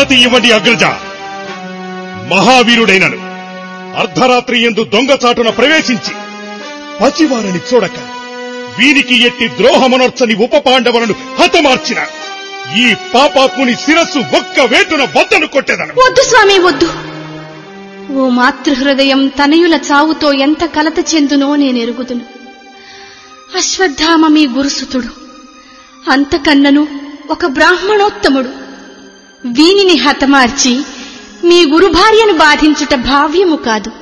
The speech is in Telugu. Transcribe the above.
అనతి ఇవ్వండి అగ్రజ మహావీరుడైనను అర్ధరాత్రి ఎందు దొంగచాటున ప్రవేశించి పసివారని చూడక వీరికి ఎట్టి ద్రోహమనర్చని ఉప పాండవులను హతమార్చిన ఈ పాపాత్ముని శిరస్సు ఒక్క వేటున వద్దను కొట్టేదను వద్దు స్వామి వద్దు ఓ మాతృహృదయం తనయుల చావుతో ఎంత కలత చెందునో నేనెరుగుదును అశ్వత్థామ మీ గురుసుతుడు అంతకన్నను ఒక బ్రాహ్మణోత్తముడు వీనిని హతమార్చి మీ గురు భార్యను బాధించుట భావ్యము కాదు